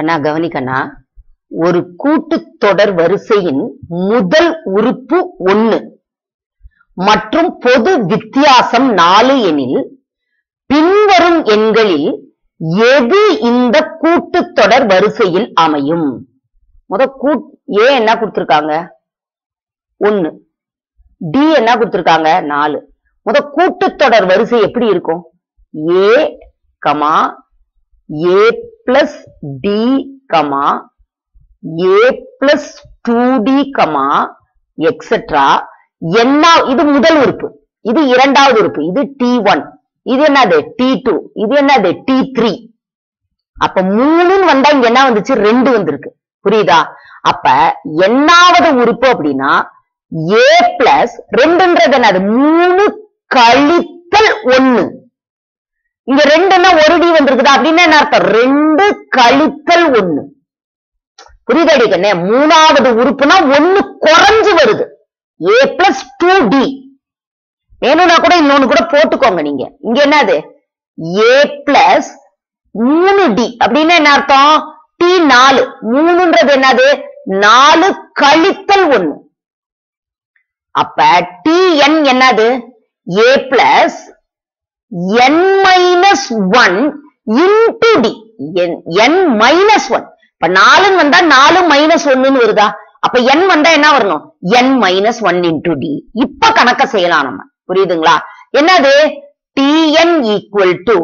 அண்ணா கவனிக்கண்ணா ஒரு கூட்டுத்தொடர் வரிசையின் முதல் உறுப்பு ஒன்னு மற்றும் பொது வித்தியாசம் நாலு எனில் பின்வரும் எண்களில் எது இந்த கூட்டுத்தொடர் வரிசையில் அமையும் முத கூட் ஏ என்ன கொடுத்திருக்காங்க ஒன்னு டி என்ன கொடுத்திருக்காங்க நாலு முத கூட்டுத்தொடர் வரிசை எப்படி இருக்கும் A comma A plus D comma A plus two D comma etcetera என்ன இது முதல் உறுப்பு இது இரண்டாவது உறுப்பு இது டி ஒன் இது என்னது டி டூ இது என்னது டி த்ரீ அப்ப மூணுன்னு வந்தா இங்க என்ன வந்துச்சு ரெண்டு வந்திருக்கு புரியுதா அப்ப என்னாவது உறுப்பு அப்படின்னா ஏ பிளஸ் ரெண்டுன்றது என்னது மூணு கழித்தல் ஒன்னு இங்க ரெண்டுன்னா ஒரு டி வந்திருக்குதா அப்படின்னா என்ன அர்த்தம் ரெண்டு கழித்தல் ஒன்னு புரியுதாடி கண்ணே மூணாவது உறுப்புனா ஒன்னு குறைஞ்சு வருது ஏ பிளஸ் டூ டி வேணும்னா கூட இன்னொன்னு கூட போட்டுக்கோங்க நீங்க இங்க என்னது ஏ பிளஸ் மூணு டி அப்படின்னு என்ன அர்த்தம் டி நாலு மூணுன்றது என்னது நாலு கழித்தல் ஒண்ணு அப்ப டி என் என்னது A plus N minus one into D N minus one இப்ப நாலுன்னு வந்தா நாலு மைனஸ் ஒன்னுன்னு வருதா அப்ப என் வந்தா என்ன வரணும் N minus one into D இப்ப கணக்க செய்யலாம் நம்ம புரியுதுங்களா என்னது T N equal to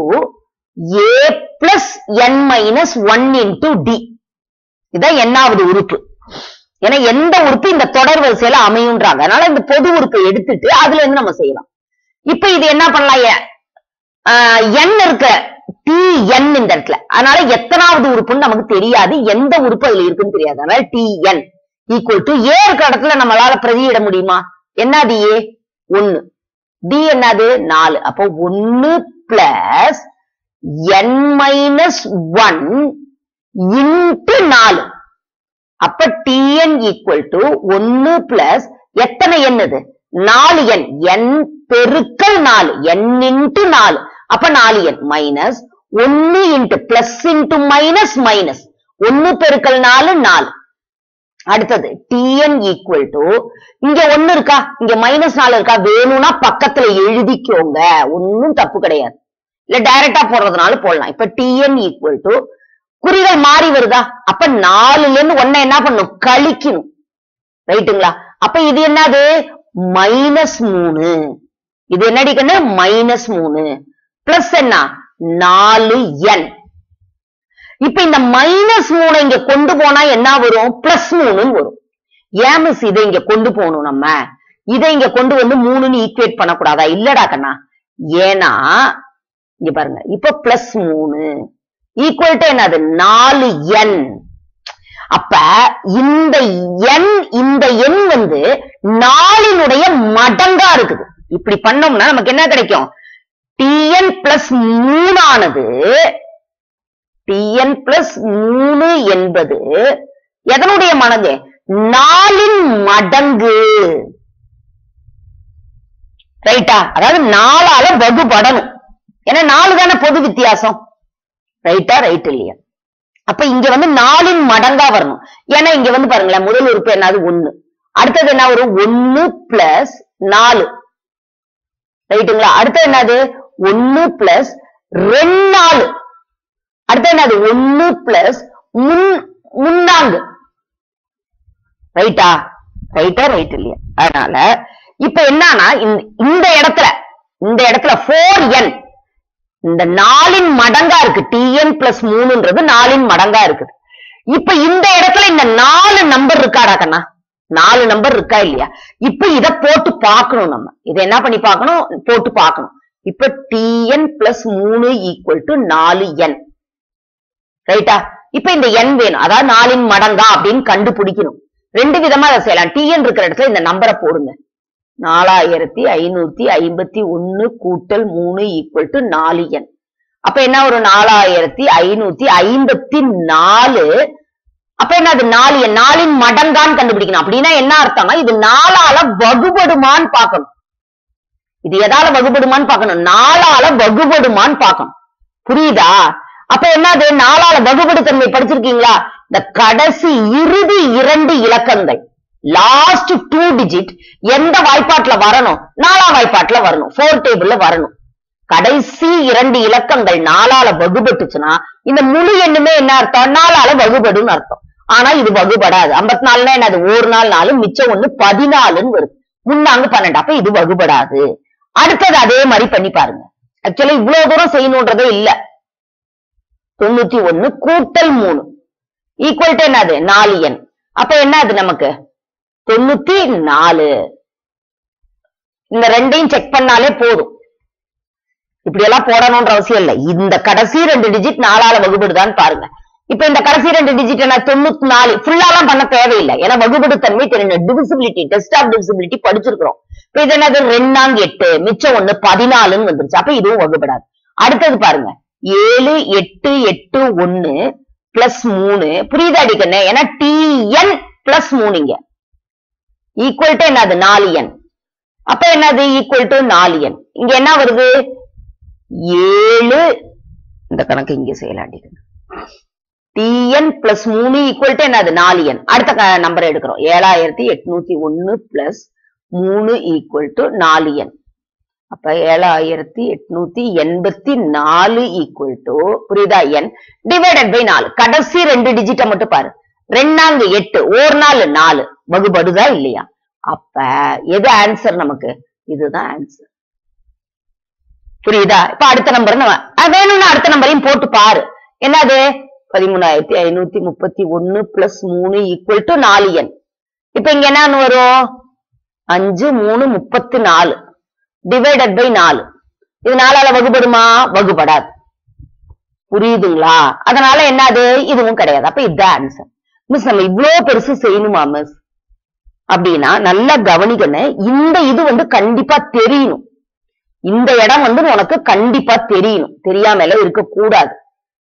A plus N minus one into D இதான் என்னாவது உறுப்பு ஏன்னா எந்த உறுப்பு இந்த தொடர் வரிசையில அமையுன்றாங்க அதனால இந்த பொது உறுப்பை எடுத்துட்டு அதுல இருந்து நம்ம செய்யலாம் இப்ப இது என்ன பண்ணலாம் என் இருக்க டி என் இந்த இடத்துல அதனால எத்தனாவது உறுப்புன்னு நமக்கு தெரியாது எந்த உறுப்பு அதுல இருக்குன்னு தெரியாது அதனால T N equal to A இருக்க இடத்துல நம்மளால பிரதியிட முடியுமா என்னது ஏ ஒன்னு டி என்னது நாலு அப்போ ஒன்னு plus N minus one into நாலு அப்ப டிஎன் ஈக்குவல் டு ஒன்னு பிளஸ் எத்தனை எண் இது நாலு எண் என் பெருக்கல் நாலு என் இன்ட்டு நாலு அப்ப நாலு எண் மைனஸ் ஒன்னு into plus into minus minus ஒன்னு பெருக்கல் நாலு நாலு அடுத்தது டிஎன் ஈக்குவல் டு இங்க ஒண்ணு இருக்கா இங்க மைனஸ் நாலு இருக்கா வேணும்னா பக்கத்துல எழுதிக்கோங்க ஒன்னும் தப்பு கிடையாது இல்ல டைரக்டா போடுறதுனால போடலாம் இப்ப டிஎன் ஈக்குவல் டு குறிகள் மாறி வருதா அப்ப நாலுல இருந்து ஒன்ன என்ன பண்ணும் கழிக்கணும் ரைட்டுங்களா அப்ப இது என்னது மைனஸ் மூணு இது என்னடி கண்ணு மைனஸ் மூணு பிளஸ் என்ன நாலு என் இப்ப இந்த மைனஸ் மூணை இங்க கொண்டு போனா என்ன வரும் பிளஸ் மூணுன்னு வரும் ஏன் மிஸ் இதை இங்க கொண்டு போகணும் நம்ம இதை இங்க கொண்டு வந்து மூணுன்னு ஈக்குவேட் பண்ணக்கூடாதா இல்லடா கண்ணா ஏன்னா இங்க பாருங்க இப்ப பிளஸ் மூணு ஈக்குவல் டு என்னது நாலு என் அப்ப இந்த எண் இந்த எண் வந்து நாலினுடைய மடங்கா இருக்குது இப்படி பண்ணோம்னா நமக்கு என்ன கிடைக்கும் டிஎன் பிளஸ் மூணானது டிஎன் பிளஸ் மூணு என்பது எதனுடைய மடங்கு நாலின் மடங்கு ரைட்டா அதாவது நாலால வகுபடணும் ஏன்னா நாலு தானே பொது வித்தியாசம் ரைட்டா ரைட் இல்லையா அப்ப இங்க வந்து நாலின் மடங்கா வரணும் ஏன்னா இங்க வந்து பாருங்களேன் முதல் உறுப்பு என்னது ஒண்ணு அடுத்தது என்ன வரும் ஒன்னு பிளஸ் நாலு ரைட்டுங்களா அடுத்தது என்னது ஒன்னு பிளஸ் ரெண்டு நாலு அடுத்தது என்னது ஒன்னு பிளஸ் முன் முன்னாங்கு ரைட்டா ரைட்டா ரைட் இல்லையா அதனால இப்ப என்னன்னா இந்த- இந்த இடத்துல இந்த இடத்துல ஃபோர் என் இந்த நாலின் மடங்கா இருக்கு டிஎன் பிளஸ் மூணுன்றது நாலின் மடங்கா இருக்குது இப்ப இந்த இடத்துல இந்த நாலு நம்பர் இருக்காடா கண்ணா நாலு நம்பர் இருக்கா இல்லையா இப்ப இத போட்டு பார்க்கணும் நம்ம இத என்ன பண்ணி பார்க்கணும் போட்டு பார்க்கணும் இப்ப டிஎன் பிளஸ் மூணு ஈக்குவல் டு நாலு என் ரைட்டா இப்ப இந்த எண் வேணும் அதாவது நாலின் மடங்கா அப்படின்னு கண்டுபிடிக்கணும் ரெண்டு விதமா அதை செய்யலாம் டிஎன் இருக்கிற இடத்துல இந்த நம்பரை போடுங்க நாலாயிரத்தி ஐநூத்தி ஐம்பத்தி ஒன்னு கூட்டல் மூணு ஈக்குவல் டு நாலு எண் அப்ப என்ன ஒரு நாலாயிரத்தி ஐநூத்தி ஐம்பத்தி நாலு அப்ப என்ன அது நாலு எண் நாலின் மடங்கான்னு கண்டுபிடிக்கணும் அப்படின்னா என்ன அர்த்தம்னா இது நாலால வகுபடுமான்னு பார்க்கணும் இது எதால வகுபடுமான்னு பார்க்கணும் நாலால வகுபடுமான்னு பார்க்கணும் புரியுதா அப்ப என்னது நாலால வகுபடு தன்மை படிச்சிருக்கீங்களா இந்த கடைசி இறுதி இரண்டு இலக்கங்கள் லாஸ்ட் டூ டிஜிட் எந்த வாய்ப்பாட்டுல வரணும் நாலாம் வாய்ப்பாட்டுல வரணும் ஃபோர் டேபிள்ல வரணும் கடைசி இரண்டு இலக்கங்கள் நாலால வகுபட்டுச்சுன்னா இந்த முழு எண்ணுமே என்ன அர்த்தம் நாலால வகுபடுன்னு அர்த்தம் ஆனா இது வகுபடாது ஐம்பத்தி நாலுனா என்னது ஒரு நாள் நாலு மிச்சம் ஒண்ணு பதினாலுன்னு வருது முன்னாங்க பன்னெண்டு அப்ப இது வகுபடாது அடுத்தது அதே மாதிரி பண்ணி பாருங்க ஆக்சுவலி இவ்வளவு தூரம் செய்யணுன்றதே இல்ல தொண்ணூத்தி ஒண்ணு கூட்டல் மூணு ஈக்குவல் டு என்னது நாலு எண் அப்ப என்னது நமக்கு தொண்ணூத்தி நாலு இந்த ரெண்டையும் செக் பண்ணாலே போதும் இப்படி எல்லாம் போடணும்ன்ற அவசியம் இல்ல இந்த கடைசி ரெண்டு டிஜிட் நாலால வகுபடுதான்னு பாருங்க இப்ப இந்த கடைசி ரெண்டு டிஜிட் என்ன தொண்ணூத்தி நாலு ஃபுல்லாலாம் பண்ண தேவையில்லை ஏன்னா வகுபடு தன்மை தெரியும் டிவிசிபிலிட்டி டெஸ்ட் ஆஃப் டிவிசிபிலிட்டி படிச்சிருக்கிறோம் இப்ப இது என்னது ரெண்டாங்க எட்டு மிச்சம் ஒண்ணு பதினாலுன்னு வந்துருச்சு அப்ப இதுவும் வகுபடாது அடுத்தது பாருங்க ஏழு எட்டு எட்டு ஒண்ணு பிளஸ் மூணு புரியுதா அடிக்கண்ணே ஏன்னா டிஎன் பிளஸ் மூணு இங்க ஈக்குவல் டு என்னது நாலு எண் அப்ப என்னது ஈக்குவல் டு நாலு எண் இங்க என்ன வருது ஏழு இந்த கணக்கு இங்க செய்யலாண்டிக்கணும் டிஎன் பிளஸ் மூணு ஈக்குவல் டு என்னது நாலு எண் அடுத்த நம்பர் எடுக்கிறோம் ஏழாயிரத்தி எட்நூத்தி ஒன்னு பிளஸ் மூணு ஈக்குவல் டு நாலு எண் அப்ப ஏழாயிரத்தி எட்நூத்தி எண்பத்தி நாலு ஈக்குவல் டு புரியுதா எண் டிவைடட் பை நாலு கடைசி ரெண்டு டிஜிட்டை மட்டும் பாரு ரெண்டாங்க எட்டு ஒரு நாள் நாலு வகுபடுதா இல்லையா அப்ப எது ஆன்சர் நமக்கு இதுதான் ஆன்சர் புரியுதா இப்ப அடுத்த நம்பர் நம்ம அஹ் வேணும்னா அடுத்த நம்பரையும் போட்டு பாரு என்னது பதிமூணாயிரத்தி ஐநூத்தி முப்பத்தி ஒன்னு பிளஸ் மூணு ஈக்குவல் டு நாலு எண் இப்ப இங்க என்னன்னு வரும் அஞ்சு மூணு முப்பத்தி நாலு டிவைடட் பை நாலு இது நாலால வகுபடுமா வகுபடாது புரியுதுங்களா அதனால என்னது இதுவும் கிடையாது அப்ப இதுதான் ஆன்சர் மிஸ் நம்ம இவ்வளவு பெருசு செய்யணுமா மிஸ் அப்படின்னா நல்லா கவனிக்கணும் இந்த இது வந்து கண்டிப்பா தெரியணும் இந்த இடம் வந்து உனக்கு கண்டிப்பா தெரியணும் தெரியாமல இருக்க கூடாது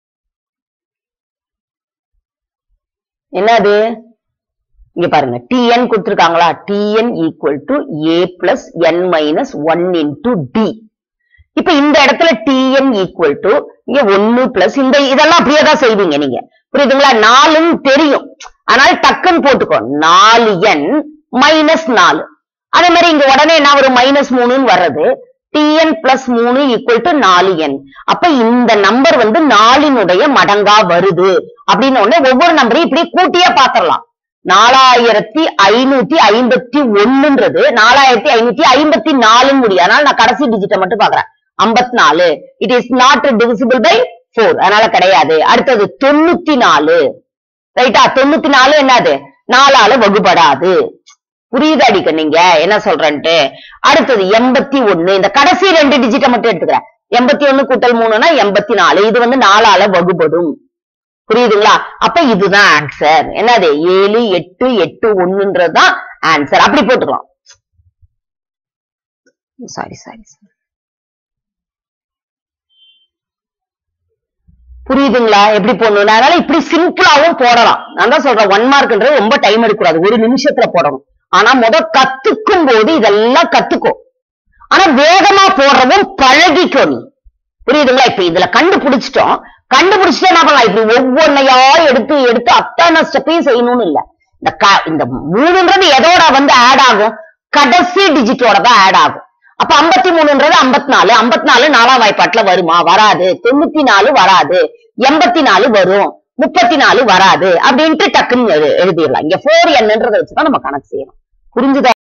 என்னது இங்க பாருங்க டிஎன் கொடுத்திருக்காங்களா T N equal to A plus N minus one into D இப்ப இந்த இடத்துல டிஎன் ஈக்குவல் டு இங்க ஒன்னு பிளஸ் இந்த இதெல்லாம் அப்படியே தான் செய்வீங்க நீங்க புரியுதுங்களா நாலுன்னு தெரியும் அதனால டக்குன்னு போட்டுக்கோ நாலு என் மைனஸ் நாலு அதே மாதிரி இங்க உடனே என்ன ஒரு மைனஸ் மூணுன்னு வர்றது டிஎன் பிளஸ் மூணு ஈக்குவல் டு நாலு என் அப்ப இந்த நம்பர் வந்து நாலினுடைய மடங்கா வருது அப்படின்னு உடனே ஒவ்வொரு நம்பரையும் இப்படி கூட்டியே பாத்திரலாம் நாலாயிரத்தி ஐநூத்தி ஐம்பத்தி ஒண்ணுன்றது நாலாயிரத்தி ஐநூத்தி ஐம்பத்தி நாலுன்னு முடியும் அதனால நான் கடைசி டிஜிட்டை மட்டும் பாக்குறேன் ஐம்பத்தி நாலு it is not divisible by four அதனால கிடையாது அடுத்தது தொண்ணூத்தி நாலு ரைட்டா தொண்ணூத்தி நாலு என்னது நாலால வகுபடாது புரியுது அடிக்க நீங்க என்ன சொல்றேன்ட்டு அடுத்தது எண்பத்தி ஒண்ணு இந்த கடைசி ரெண்டு டிஜிட்டை மட்டும் எடுத்துக்கிறேன் எண்பத்தி ஒண்ணு கூட்டல் மூணுனா எண்பத்தி நாலு இது வந்து நாலால வகுபடும் புரியுதுங்களா அப்ப இதுதான் ஆன்சர் என்னது ஏழு எட்டு எட்டு ஒண்ணுன்றதுதான் ஆன்சர் அப்படி போட்டுக்கலாம் சாரி சாரி புரியுதுங்களா எப்படி போடணும் அதனால இப்படி சிம்பிளாவும் போடலாம் நான் தான் சொல்றேன் ஒன் மார்க்ன்றது ரொம்ப டைம் எடுக்கக்கூடாது ஒரு நிமிஷத்துல போடணும் ஆனா முத கத்துக்கும் போது இதெல்லாம் கத்துக்கோ ஆனா வேகமா போடுறவும் பழகிக்கோ நீ புரியுதுங்களா இப்ப இதுல கண்டுபிடிச்சிட்டோம் கண்டுபிடிச்சிட்டு என்ன பண்ணலாம் இப்படி ஒவ்வொன்னையா எடுத்து எடுத்து அத்தனை ஸ்டெப்பையும் செய்யணும்னு இல்ல இந்த க- இந்த மூணுன்றது எதோட வந்து ஆட் ஆகும் கடைசி டிஜிட்டோட தான் ஆட் ஆகும் அப்ப ஐம்பத்தி மூணுன்றது ஐம்பத்தி நாலு ஐம்பத்தி நாலு நாலாம் வாய்ப்பாட்டுல வருமா வராது தொண்ணூத்தி நாலு வராது எண்பத்தி நாலு வரும் முப்பத்தி நாலு வராது அப்படின்ட்டு டக்குன்னு எழு- எழுதிடலாம் இங்க ஃபோர் என்னன்றதை வச்சுதான் நம்ம கணக்கு செய்யணும் புரிஞ்சுதா